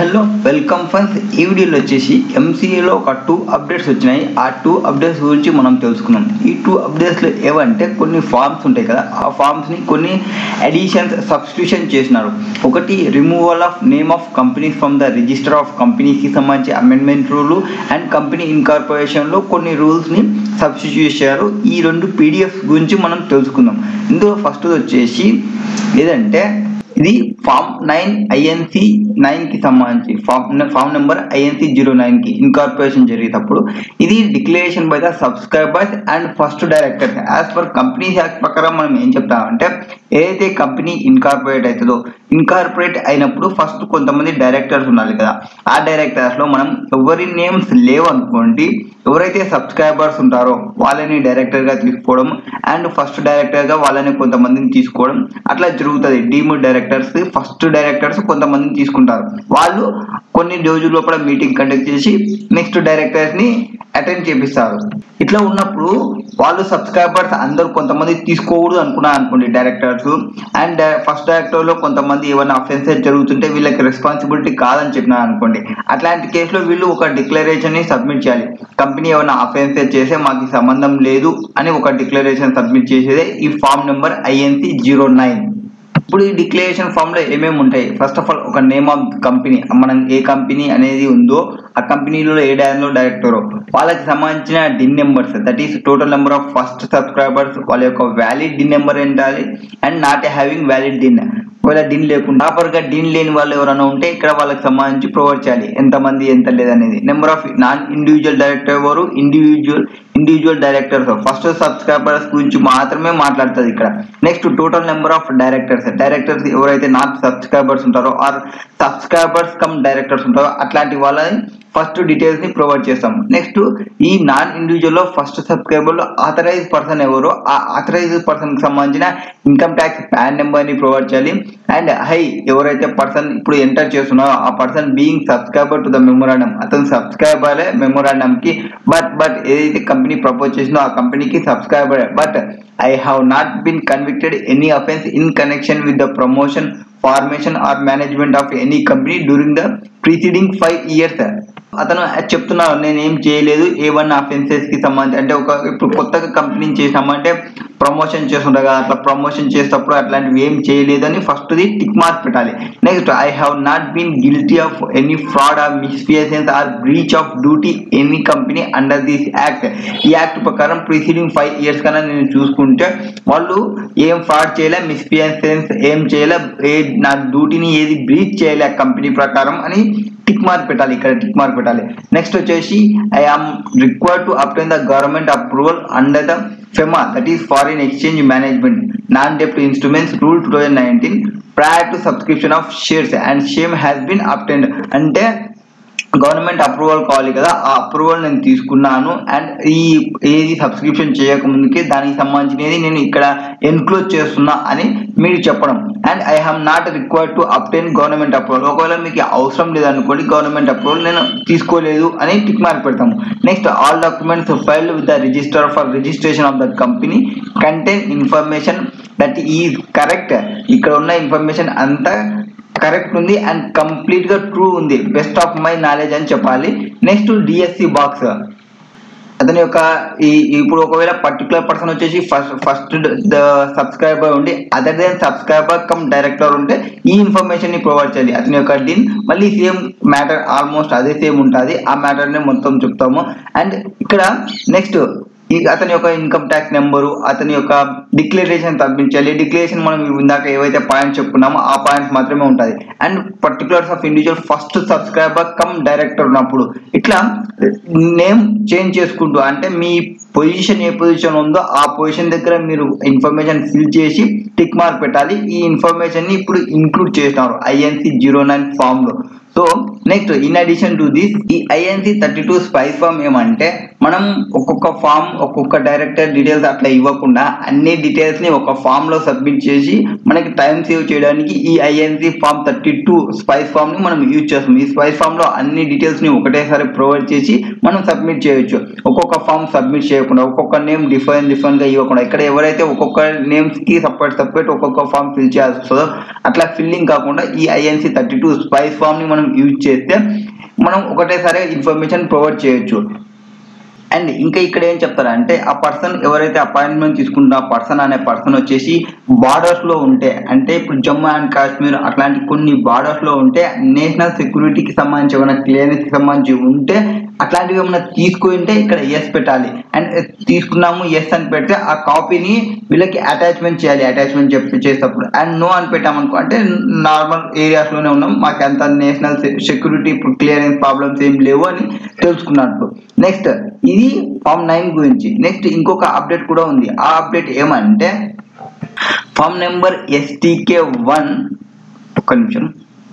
hello welcome friends ఈ వీడియోలో వచ్చేసి ఎంసీఏలో ఒక టూ అప్డేట్స్ వచ్చినాయి ఆ టూ అప్డేట్స్ గురించి మనం తెలుసుకుందాం ఈ టూ అప్డేట్స్లో ఏవంటే కొన్ని ఫార్మ్స్ ఉంటాయి కదా ఆ ఫార్మ్స్ని కొన్ని అడిషన్స్ సబ్స్టిట్యూషన్ చేసినారు ఒకటి removal of name of companies from the register of కంపెనీస్కి సంబంధించి అమెండ్మెంట్ రూల్ అండ్ కంపెనీ ఇన్కార్పొరేషన్లో కొన్ని రూల్స్ని సబ్స్టిట్యూట్ చేశారు ఈ రెండు పీడిఎఫ్స్ గురించి మనం తెలుసుకుందాం ఇందులో ఫస్ట్ వచ్చేసి ఏదంటే ఇది ఫామ్ నైన్ ఐఎన్సి నైన్కి సంబంధించి form form number INC zero నైన్కి ఇన్కార్పొరేషన్ జరిగేటప్పుడు ఇది declaration by the subscribers and first directors as per companies act ప్రకారం మనం ఏం చెప్తామంటే ఏదైతే కంపెనీ ఇన్కార్పొరేట్ అవుతుందో ఇన్కార్పొరేట్ అయినప్పుడు ఫస్ట్ కొంతమంది డైరెక్టర్స్ ఉండాలి కదా ఆ డైరెక్టర్స్లో మనం ఎవరి నేమ్స్ లేవు అనుకోండి ఎవరైతే సబ్స్క్రైబర్స్ ఉంటారో వాళ్ళని డైరెక్టర్గా తీసుకోవడం అండ్ ఫస్ట్ డైరెక్టర్గా వాళ్ళని కొంతమందిని తీసుకోవడం అట్లా జరుగుతుంది డీమ్ డైరెక్టర్స్ ఫస్ట్ డైరెక్టర్స్ కొంతమందిని తీసుకుంటారు వాళ్ళు కొన్ని రోజుల లోపల మీటింగ్ కండక్ట్ చేసి నెక్స్ట్ డైరెక్టర్స్ని అటెండ్ చేపిస్తారు ఇట్లా ఉన్నప్పుడు వాళ్ళు సబ్స్క్రైబర్స్ అందరూ కొంతమంది తీసుకోకూడదు అనుకున్నారు అనుకోండి డైరెక్టర్స్ అండ్ ఫస్ట్ డైరెక్టర్లో కొంతమంది ఏమైనా అఫెన్సెస్ జరుగుతుంటే వీళ్ళకి రెస్పాన్సిబిలిటీ కాదని చెప్పినారు అనుకోండి అట్లాంటి కేసులో వీళ్ళు ఒక డిక్లరేషన్ని సబ్మిట్ చేయాలి కంపెనీ ఏమైనా అఫెన్సెస్ చేస్తే మాకు సంబంధం లేదు అని ఒక డిక్లరేషన్ సబ్మిట్ చేసేదే ఈ form number INC zero nine ఇప్పుడు ఈ డిక్లరేషన్ ఫామ్ లో ఏమేమి ఉంటాయి ఫస్ట్ ఆఫ్ ఆల్ ఒక నేమ్ ఆఫ్ కంపెనీ మనం ఏ కంపెనీ అనేది ఉందో ఆ కంపెనీలో ఏ డైరెక్టరో డైరెక్టరో వాళ్ళకి సంబంధించిన DIN numbers that is total number of first subscribers వాళ్ళ యొక్క వ్యాలిడ్ డిన్ నెంబర్ ఏంటాలి and not having valid DIN ఒకవేళ డిన్ లేకుండా ప్రాపర్గా డిన్ లేని వాళ్ళు ఎవరైనా ఉంటే ఇక్కడ వాళ్ళకి సంబంధించి ప్రొవైడ్ చేయాలి ఎంతమంది ఎంత లేదనేది number of non individual director ఎవరు individual individual directors first subscribers గురించి మాత్రమే మాట్లాడుతుంది ఇక్కడ next total number of directors directors ఎవరైతే నాట్ సబ్స్క్రైబర్స్ ఉంటారో ఆర్ సబ్స్క్రైబర్స్ కమ్ డైరెక్టర్స్ ఉంటారో అట్లాంటి వాళ్ళని ఫస్ట్ డీటెయిల్స్ ని ప్రొవైడ్ చేస్తాం నెక్స్ట్ ఈ నాన్ ఇండివిజువల్ లో ఫస్ట్ సబ్స్క్రైబర్ లో ఆథరైజ్ పర్సన్ ఎవరు ఆ ఆథరైజ్ పర్సన్ కి సంబంధించిన ఇన్కమ్ ట్యాక్స్ ప్యాన్ నెంబర్ ని ప్రొవైడ్ చేయాలి అండ్ హై ఎవరైతే పర్సన్ ఇప్పుడు ఎంటర్ చేస్తున్నారో ఆ person being subscriber to the memorandum అతను సబ్స్క్రైబరే మెమోరాండం కి బట్ బట్ ఏదైతే కంపెనీ ప్రపోజ్ చేసిందో ఆ కంపెనీకి subscriber but I have not been convicted any offence in connection with the promotion formation or management of any company during the preceding five years అతను చెప్తున్నాడు నేను ఏం చేయలేదు ఏ వన్ అఫెన్సెస్ కి సంబంధించి అంటే ఒక ఇప్పుడు కొత్తగా కంపెనీ చేసామంటే ప్రమోషన్ చేస్తుంటారు కదా అట్లా ప్రమోషన్ చేసేటప్పుడు అట్లాంటివి ఏం చేయలేదు అని ఫస్ట్ ది టిక్ మార్క్ పెట్టాలి next I have not been guilty of any fraud or misfeasance or breach of duty any company under this act ఈ యాక్ట్ ప్రకారం ప్రీసీడింగ్ ఫైవ్ ఇయర్స్ కన్నా నేను చూసుకుంటే వాళ్ళు ఏం ఫ్రాడ్ చేయలే మిస్ఫియసెన్స్ ఏం చేయలే ఏ నా డ్యూటీని ఏది బ్రీచ్ చేయలే కంపెనీ ప్రకారం అని టిక్ మార్క్ పెట్టాలి ఇక్కడ టిక్ మార్క్ పెట్టాలి నెక్స్ట్ వచ్చేసి I am required to obtain the government approval under the FEMA that is foreign exchange management non డెప్ట్ instruments rule two thousand nineteen prior to subscription of shares and same has been obtained అంటే government approval కావాలి కదా ఆ approval నేను తీసుకున్నాను and ఈ ఏది subscription చేయకముందుకే దానికి సంబంధించినది నేను ఇక్కడ ఎన్క్లోజ్ చేస్తున్నా అని మీరు చెప్పడం and I have not required to obtain government approval ఒకవేళ మీకు అవసరం లేదనుకోండి గవర్నమెంట్ అప్రూవల్ నేను తీసుకోలేదు అని టిక్ మార్క్ పెడతాము next all documents filed with the register for registration of the company contain information that is correct ఇక్కడ ఉన్న ఇన్ఫర్మేషన్ అంతా కరెక్ట్ ఉంది అండ్ కంప్లీట్ గా ట్రూ ఉంది బెస్ట్ ఆఫ్ మై నాలెడ్జ్ అని చెప్పాలి నెక్స్ట్ డిఎస్సి బాక్స్ అతని యొక్క ఈ ఇప్పుడు ఒకవేళ పర్టికులర్ పర్సన్ వచ్చేసి ఫస్ట్ ఫస్ట్ ద సబ్స్క్రైబర్ ఉండి other than subscriber come director ఉంటే ఈ ఇన్ఫర్మేషన్ ని ప్రొవైడ్ చేయాలి అతని యొక్క డిన్ మళ్ళీ సేమ్ మ్యాటర్ ఆల్మోస్ట్ అదే సేమ్ ఉంటుంది ఆ మ్యాటర్ ని మొత్తం చెప్తాము అండ్ ఇక్కడ నెక్స్ట్ ఈ అతని యొక్క ఇన్కమ్ ట్యాక్స్ నెంబరు అతని యొక్క డిక్లరేషన్ తగ్గించాలి డిక్లరేషన్ మనం ఇందాక ఏవైతే పాయింట్స్ చెప్పుకున్నామో ఆ పాయింట్స్ మాత్రమే ఉంటుంది and particulars of individual first subscriber come director ఉన్నప్పుడు ఇట్లా నేమ్ చేంజ్ చేసుకుంటూ అంటే మీ పొజిషన్ ఏ పొజిషన్ ఉందో ఆ పొజిషన్ దగ్గర మీరు ఇన్ఫర్మేషన్ ఫిల్ చేసి టిక్ మార్క్ పెట్టాలి ఈ ఇన్ఫర్మేషన్ ని ఇప్పుడు ఇంక్లూడ్ చేసినారు ఐఎన్సి జీరో నైన్ ఫామ్ లో so next in addition to this ఈ INC thirty two SPICe form ఏమంటే మనం ఒక్కొక్క ఫామ్ ఒక్కొక్క డైరెక్టర్ డీటెయిల్స్ అట్లా ఇవ్వకుండా అన్ని డీటెయిల్స్ ని ఒక ఫామ్ లో సబ్మిట్ చేసి మనకి టైం సేవ్ చేయడానికి ఈ INC form thirty two SPICe form ని మనం యూజ్ చేస్తాం ఈ స్పైస్ ఫామ్ లో అన్ని డీటెయిల్స్ ని ఒకటేసారి ప్రొవైడ్ చేసి మనం సబ్మిట్ చేయొచ్చు ఒక్కొక్క ఫామ్ సబ్మిట్ చేయకుండా ఒక్కొక్క నేమ్ డిఫరెంట్ డిఫరెంట్ గా ఇవ్వకుండా ఇక్కడ ఎవరైతే ఒక్కొక్క నేమ్స్ కి సపరేట్ సపరేట్ ఒక్కొక్క ఫామ్ ఫిల్ చేయాల్సి వస్తుందో అట్లా ఫిల్లింగ్ కాకుండా ఈ INC thirty two SPICe form ని మనం మనం యూజ్ చేస్తే మనం ఒకటేసారి ఇన్ఫర్మేషన్ ప్రొవైడ్ చేయొచ్చు అండ్ ఇంకా ఇక్కడ ఏం చెప్తారంటే ఆ పర్సన్ ఎవరైతే అపాయింట్మెంట్ తీసుకుంటా ఆ పర్సన్ అనే పర్సన్ వచ్చేసి బార్డర్స్ లో ఉంటే అంటే ఇప్పుడు జమ్మూ అండ్ కాశ్మీర్ అట్లాంటి కొన్ని బార్డర్స్ లో ఉంటే నేషనల్ సెక్యూరిటీకి సంబంధించి ఏమైనా క్లియరెన్స్ కి సంబంధించి ఉంటే అట్లాంటివి ఏమైనా తీసుకుంటే ఇక్కడ ఎస్ పెట్టాలి అండ్ తీసుకున్నాము ఎస్ అని పెడితే ఆ కాపీని వీళ్ళకి అటాచ్మెంట్ చేయాలి అటాచ్మెంట్ చెప్పి చేసేటప్పుడు అండ్ నో అని పెట్టామనుకో అంటే నార్మల్ ఏరియాస్ లోనే ఉన్నాం మాకు అంత నేషనల్ సెక్యూరిటీ క్లియరెన్స్ ప్రాబ్లమ్స్ ఏం లేవు అని తెలుసుకున్నట్లు నెక్స్ట్ ఇది ఫామ్ నైన్ గురించి నెక్స్ట్ ఇంకొక అప్డేట్ కూడా ఉంది ఆ అప్డేట్ ఏమంటే ఫామ్ నెంబర్ ఎస్టీకే వన్ ఒక్క నిమిషం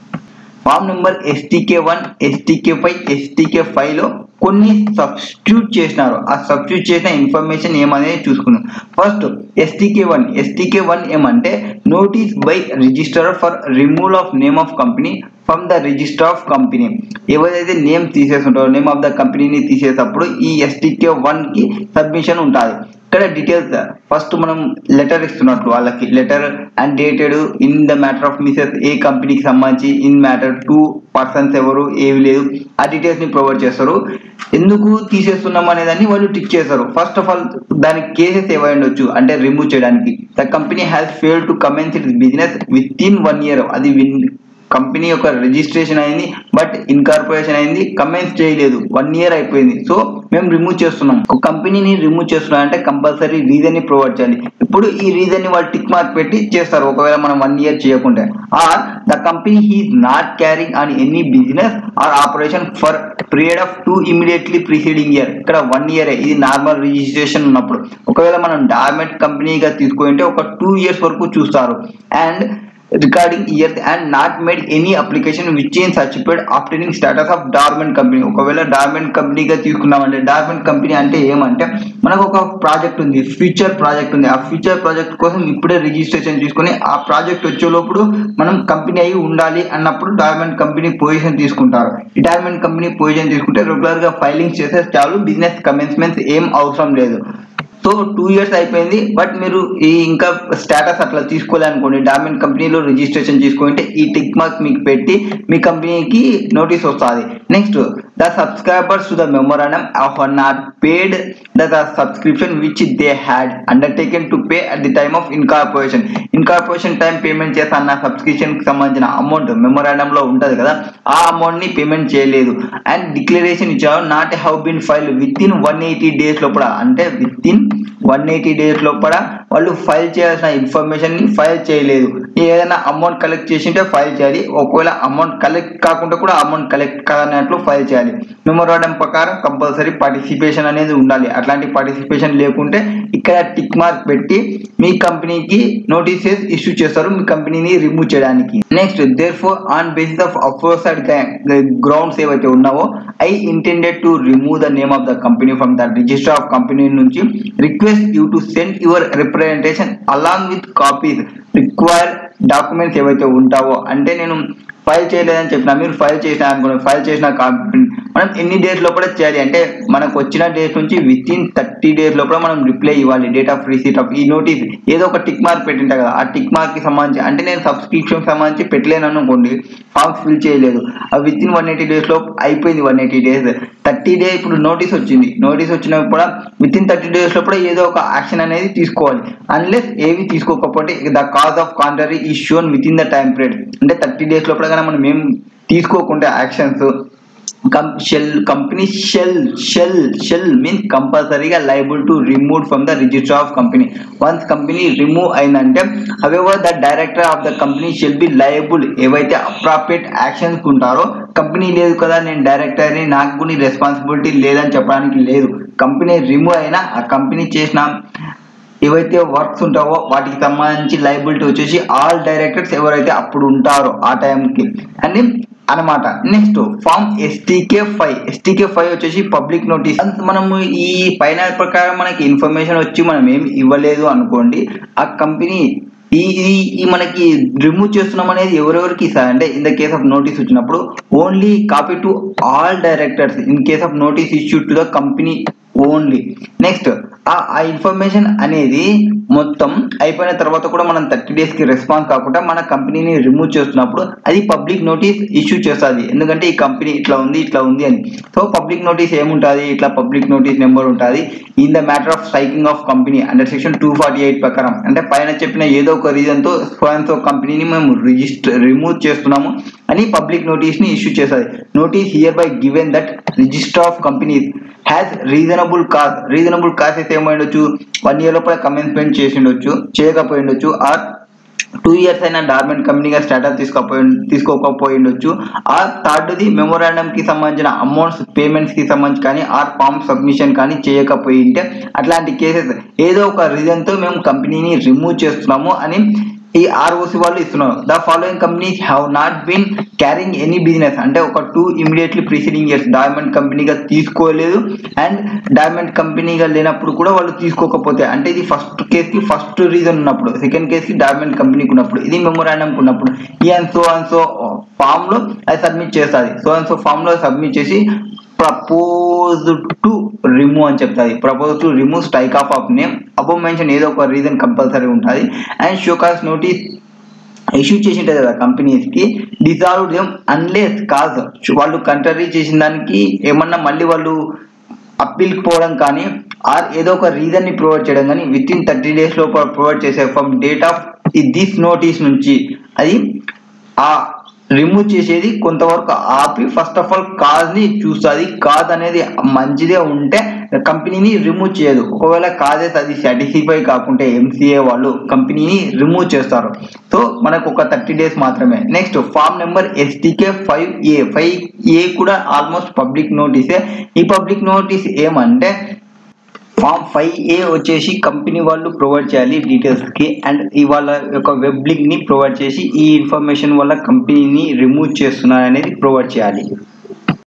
form number STK one STK five STK five లో కొన్ని సబ్స్టిట్యూట్ చేసినారు ఆ సబ్స్టిట్యూట్ చేసిన ఇన్ఫర్మేషన్ ఏమనేది చూసుకుందాం first STK one STK one ఏమంటే notice by register for removal of name of company from the register of company ఎవరైతే నేమ్ తీసేస్తుంటారో నేమ్ ఆఫ్ ద కంపెనీని తీసేటప్పుడు ఈ ఎస్టీకే వన్ కి సబ్మిషన్ ఉంటుంది ఇక్కడ డీటెయిల్స్ ఫస్ట్ మనం లెటర్ ఇస్తున్నట్లు వాళ్ళకి letter and dated in the matter of Mrs A కంపెనీకి సంబంధించి ఇన్ మ్యాటర్ టూ పర్సన్స్ ఎవరు ఏవి లేదు ఆ డీటెయిల్స్ ని ప్రొవైడ్ చేస్తారు ఎందుకు తీసేస్తున్నాం అనేదాన్ని వాళ్ళు టిక్ చేస్తారు ఫస్ట్ ఆఫ్ ఆల్ దానికి కేసెస్ ఏవై ఉండొచ్చు అంటే రిమూవ్ చేయడానికి the company has fail to commence it business within one year అది విన్ కంపెనీ యొక్క రిజిస్ట్రేషన్ అయింది బట్ ఇన్కార్పొరేషన్ అయింది కమెంట్స్ చేయలేదు వన్ ఇయర్ అయిపోయింది సో మేము రిమూవ్ చేస్తున్నాం ఒక కంపెనీని రిమూవ్ చేస్తున్నాం అంటే కంపల్సరీ రీజన్ ని ప్రొవైడ్ చేయాలి ఇప్పుడు ఈ రీజన్ ని వాళ్ళు టిక్ మార్క్ పెట్టి చేస్తారు ఒకవేళ మనం వన్ ఇయర్ చేయకుంటే or the company is not carrying on any business or operation for period of two immediately preceding year ఇక్కడ వన్ ఇయర్ ఇది నార్మల్ రిజిస్ట్రేషన్ ఉన్నప్పుడు ఒకవేళ మనం డార్మెంట్ కంపెనీగా తీసుకుంటే ఒక టూ ఇయర్స్ వరకు చూస్తారు and recording years and not made any application which in certificate altering status of dormant company ఒకవేళ డార్మెంట్ కంపెనీగా తీసుకున్నామంటే డార్మెంట్ కంపెనీ అంటే ఏమంటే మనకు ఒక ప్రాజెక్ట్ ఉంది ఫ్యూచర్ ప్రాజెక్ట్ ఉంది ఆ ఫ్యూచర్ ప్రాజెక్ట్ కోసం ఇప్పుడే రిజిస్ట్రేషన్ తీసుకొని ఆ ప్రాజెక్ట్ వచ్చేలోపుడు మనం కంపెనీ అయి ఉండాలి అన్నప్పుడు డార్మెంట్ కంపెనీ పొజిషన్ తీసుకుంటారు ఈ డార్మెంట్ కంపెనీ పొజిషన్ తీసుకుంటే రెగ్యులర్ గా ఫైలింగ్స్ చేస్తే చాలు బిజినెస్ కమెన్స్మెంట్స్ ఏం అవసరం లేదు సో టూ ఇయర్స్ అయిపోయింది బట్ మీరు ఈ ఇంకా స్టేటస్ అట్లా తీసుకోలే అనుకోండి డార్మెంట్ కంపెనీలో రిజిస్ట్రేషన్ తీసుకుంటే ఈ టిక్ మార్క్ మీకు పెట్టి మీ కంపెనీకి నోటీస్ వస్తుంది next the subscribers to the memorandum of not paid the subscription which they had undertaken to pay at the time of incorporation incorporation time payment చేస్తా అన్న సబ్స్క్రిప్షన్ కి సంబంధించిన అమౌంట్ మెమోరాండం లో ఉంటది కదా ఆ అమౌంట్ ని పేమెంట్ చేయలేదు అండ్ డిక్లరేషన్ ఇచ్చారు not have been file within one eighty days లోపల అంటే within one eighty days లోపల వాళ్ళు ఫైల్ చేయాల్సిన ఇన్ఫర్మేషన్ ని ఫైల్ చేయలేదు ఏదైనా అమౌంట్ కలెక్ట్ చేసింటే ఫైల్ చేయాలి ఒకవేళ అమౌంట్ కలెక్ట్ కాకుండా కూడా అమౌంట్ కలెక్ట్ కాదన్నట్లు ఫైల్ చేయాలి మెమోరాండం ప్రకారం కంపల్సరీ పార్టిసిపేషన్ అనేది ఉండాలి అట్లాంటి పార్టిసిపేషన్ లేకుంటే ఇక్కడ టిక్ మార్క్ పెట్టి మీ కంపెనీకి నోటీసెస్ ఇష్యూ చేస్తారు మీ కంపెనీని రిమూవ్ చేయడానికి next therefore on basis of aforesaid grounds ఏవైతే ఉన్నావో I intended to remove the name of the company from the register of company నుంచి request you to send your representation along with copies require documents ఏవైతే ఉంటావో అంటే నేను file చేయలేదని చెప్పిన మీరు ఫైల్ చేసిన అనుకోండి ఫైల్ చేసిన కాపీ మనం ఎన్ని డేస్ లోపల చేయాలి అంటే మనకు వచ్చిన డేస్ నుంచి విత్ ఇన్ థర్టీ డేస్ లోపల మనం రిప్లై ఇవ్వాలి డేట్ ఆఫ్ రిసీట్ ఆఫ్ ఈ నోటీస్ ఏదో ఒక టిక్ మార్క్ పెట్టింటా కదా ఆ టిక్ మార్క్ కి సంబంధించి అంటే నేను సబ్స్క్రిప్షన్ సంబంధించి పెట్టలేను అనుకోండి ఫామ్స్ ఫిల్ చేయలేదు ఆ within one eighty days లో అయిపోయింది one eighty days thirty day ఇప్పుడు నోటీస్ వచ్చింది నోటీస్ వచ్చినప్పుడు విత్ ఇన్ థర్టీ డేస్ లోపల ఏదో ఒక యాక్షన్ అనేది తీసుకోవాలి అన్లెస్ ఏవి తీసుకోకపోతే the cause of contrary is shown within the time period అంటే థర్టీ డేస్ లోపల కానీ మనం ఏం తీసుకోకుంటే actions shell company shell shell shell means కంపల్సరీగా liable to remove from the register of company once company remove అయిందంటే however the director of the company shall be liable ఏవైతే appropriate actions ఉంటారో company లేదు కదా నేను డైరెక్టర్ అని నాకు కూడా రెస్పాన్సిబిలిటీ లేదని చెప్పడానికి లేదు కంపెనీ రిమూవ్ అయినా ఆ కంపెనీ చేసిన ఏవైతే వర్క్స్ ఉంటావో వాటికి సంబంధించి లైబిలిటీ వచ్చేసి ఆల్ డైరెక్టర్స్ ఎవరైతే అప్పుడు ఉంటారో ఆ టైంకి అని అనమాట next form STK five STK five వచ్చేసి పబ్లిక్ నోటీస్ మనము ఈ పైన ప్రకారం మనకి ఇన్ఫర్మేషన్ వచ్చి మనం ఏం ఇవ్వలేదు అనుకోండి ఆ కంపెనీ ఈ ఈ- ఈ మనకి రిమూవ్ చేస్తున్నాం అనేది ఎవరెవరికి ఇస్తారు అంటే in the case of notice వచ్చినప్పుడు only copy to all directors in case of notice issue to the company only next ఆ ఆ ఇన్ఫర్మేషన్ అనేది మొత్తం అయిపోయిన తర్వాత కూడా మనం థర్టీ డేస్కి రెస్పాన్స్ కాకుండా మన కంపెనీని రిమూవ్ చేస్తున్నప్పుడు అది పబ్లిక్ నోటీస్ ఇష్యూ చేస్తుంది ఎందుకంటే ఈ కంపెనీ ఇట్లా ఉంది ఇట్లా ఉంది అని సో పబ్లిక్ నోటీస్ ఏముంటుంది ఇట్లా పబ్లిక్ నోటీస్ నెంబర్ ఉంటుంది in the matter of striking of company under section two forty eight ప్రకారం అంటే పైన చెప్పిన ఏదో ఒక రీజన్తో స్వయంతో కంపెనీని మేము రిజిస్టర్ రిమూవ్ చేస్తున్నాము అని పబ్లిక్ నోటీస్ని ఇష్యూ చేస్తుంది notice hereby given that register of companies has reasonable cause reasonable cause అయితే ఏమైండొచ్చు వన్ ఇయర్ లోపల కమెన్స్మెంట్ చేసి ఉండొచ్చు చేయకపోయి ఉండొచ్చు ఆర్ టూ ఇయర్స్ అయినా డార్మెంట్ కంపెనీగా స్టార్ట్అప్ తీసుకోపోయి తీసుకోకపోయి ఉండొచ్చు ఆ థర్డ్ది మెమోరాండమ్ కి సంబంధించిన అమౌంట్స్ పేమెంట్స్ కి సంబంధించి కానీ ఆర్ ఫామ్ సబ్మిషన్ కానీ చేయకపోయి ఉంటే అట్లాంటి కేసెస్ ఏదో ఒక రీజన్ తో మేము కంపెనీని రిమూవ్ చేస్తున్నాము అని ఈ ఆర్ఓసి వాళ్ళు ఇస్తున్నారు the following companies have not been carrying any business అంటే ఒక two immediately preceding years dormant కంపెనీగా తీసుకోలేదు అండ్ డైమండ్ కంపెనీగా లేనప్పుడు కూడా వాళ్ళు తీసుకోకపోతే అంటే ఇది ఫస్ట్ కేసుకి ఫస్ట్ రీజన్ ఉన్నప్పుడు సెకండ్ కేసుకి డైమండ్ కంపెనీకి ఉన్నప్పుడు ఇది మెమోరాండంకి ఉన్నప్పుడు ఈ and so and so form లో అది సబ్మిట్ చేస్తుంది సో అండ్ సో ఫామ్ లో సబ్మిట్ చేసి ప్రపోజ్ టు రిమూవ్ అని చెప్తుంది propose to remove strike off off name above mention ఏదో ఒక రీజన్ కంపల్సరీ ఉంటుంది అండ్ షోకాస్ నోటీస్ ఇష్యూ చేసి ఉంటుంది కదా కంపెనీస్కి డిజాల్వ్ దేమ్ అన్లెస్ కాజ్ వాళ్ళు కంట్రీ చేసిన దానికి ఏమన్నా మళ్ళీ వాళ్ళు అప్పీల్కి పోవడం కానీ ఆర్ ఏదో ఒక రీజన్ని ప్రొవైడ్ చేయడం కానీ విత్ ఇన్ థర్టీ డేస్ లోపల ప్రొవైడ్ చేసే from date of this notice నుంచి అది ఆ రిమూవ్ చేసేది కొంతవరకు ఆపి ఫస్ట్ ఆఫ్ ఆల్ కాజ్ ని చూస్తుంది కాజ్ అనేది మంచిదే ఉంటే కంపెనీని రిమూవ్ చేయదు ఒకవేళ కాజెస్ అది సాటిస్ఫై కాకుంటే ఎంసీఏ వాళ్ళు కంపెనీని రిమూవ్ చేస్తారు సో మనకు ఒక థర్టీ డేస్ మాత్రమే next form number STK five A five A కూడా ఆల్మోస్ట్ పబ్లిక్ నోటీసే ఈ పబ్లిక్ నోటీస్ ఏమంటే ఫామ్ ఫైవ్ ఏ వచ్చేసి కంపెనీ వాళ్ళు ప్రొవైడ్ చేయాలి డీటెయిల్స్కి అండ్ ఇవాళ యొక్క వెబ్ లింక్ని ప్రొవైడ్ చేసి ఈ ఇన్ఫర్మేషన్ వల్ల కంపెనీని రిమూవ్ చేస్తున్నారు అనేది ప్రొవైడ్ చేయాలి